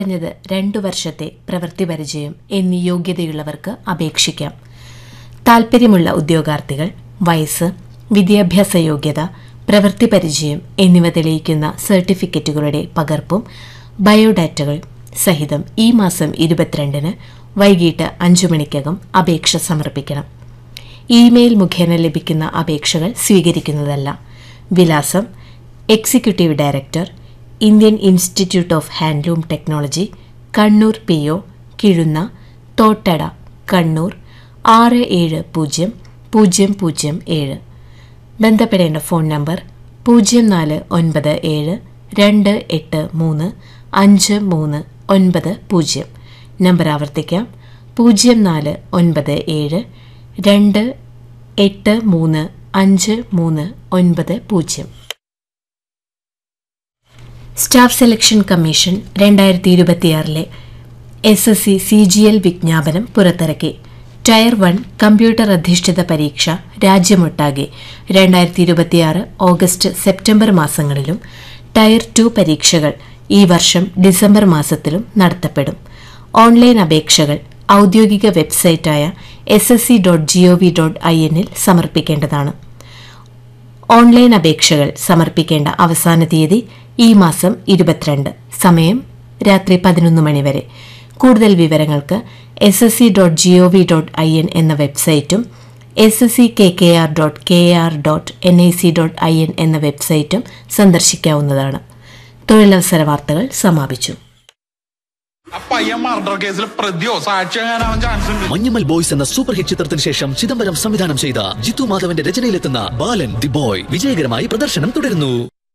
കുറഞ്ഞത് രണ്ടു വർഷത്തെ പ്രവൃത്തി പരിചയം എന്നീ യോഗ്യതയുള്ളവർക്ക് അപേക്ഷിക്കാം താൽപ്പര്യമുള്ള ഉദ്യോഗാർത്ഥികൾ വയസ്സ് വിദ്യാഭ്യാസ യോഗ്യത പ്രവൃത്തി പരിചയം എന്നിവ തെളിയിക്കുന്ന സർട്ടിഫിക്കറ്റുകളുടെ പകർപ്പും ബയോഡാറ്റകൾ സഹിതം ഈ മാസം ഇരുപത്തിരണ്ടിന് വൈകിട്ട് അഞ്ചു മണിക്കകം അപേക്ഷ സമർപ്പിക്കണം ഇമെയിൽ മുഖേന ലഭിക്കുന്ന അപേക്ഷകൾ സ്വീകരിക്കുന്നതല്ല വിലാസം executive director Indian institute of handloom technology Kannur P O Kizhunna Thottada Kannur ആറ് ഏഴ് പൂജ്യം പൂജ്യം പൂജ്യം ഏഴ് ബന്ധപ്പെടേണ്ട ഫോൺ നമ്പർ പൂജ്യം നാല് ഒൻപത് ഏഴ് രണ്ട് എട്ട് മൂന്ന് അഞ്ച് മൂന്ന് ഒൻപത് പൂജ്യം നമ്പർ ആവർത്തിക്കാം പൂജ്യം നാല് ഒൻപത് ഏഴ് രണ്ട് എട്ട് മൂന്ന് അഞ്ച് മൂന്ന് ഒൻപത് പൂജ്യം സ്റ്റാഫ് സെലക്ഷൻ കമ്മീഷൻ രണ്ടായിരത്തി ഇരുപത്തിയാറിലെ S S C C G L വിജ്ഞാപനം പുറത്തിറക്കി ടയർ വൺ കമ്പ്യൂട്ടർ അധിഷ്ഠിത പരീക്ഷ രാജ്യമൊട്ടാകെ രണ്ടായിരത്തി ഇരുപത്തിയാറ് ഓഗസ്റ്റ് സെപ്റ്റംബർ മാസങ്ങളിലും ടയർ ടു പരീക്ഷകൾ ഈ വർഷം ഡിസംബർ മാസത്തിലും നടത്തപ്പെടും ഓൺലൈൻ അപേക്ഷകൾ ഔദ്യോഗിക വെബ്സൈറ്റായ S S C dot G O V dot I എന്നിൽ സമർപ്പിക്കേണ്ടതാണ് ഓൺലൈൻ അപേക്ഷകൾ സമർപ്പിക്കേണ്ട അവസാന തീയതി ഈ മാസം ഇരുപത്തിരണ്ട് സമയം രാത്രി പതിനൊന്ന് മണി വരെ കൂടുതൽ വിവരങ്ങൾക്ക് S S C dot G O V dot I N എന്ന വെബ്സൈറ്റും S S C K K R dot K R dot N I C dot I N എന്ന വെബ്സൈറ്റും സന്ദർശിക്കാവുന്നതാണ് തൊഴിലവസര വാർത്തകൾ സമാപിച്ചു ആ പയ്യൻ മർഡർ കേസിൽ പ്രതിയോ സാക്ഷിയാകാനാവാൻ ചാൻസ് ഉണ്ട് മഞ്ഞമ്മൽ ബോയ്സ് എന്ന സൂപ്പർ ഹിറ്റ് ചിത്രത്തിന് ശേഷം ചിദംബരം സംവിധാനം ചെയ്ത ജിത്തു മാധവന്റെ രചനയിലെത്തുന്ന ബാലൻ ദി ബോയ് വിജയകരമായി പ്രദർശനം തുടരുന്നു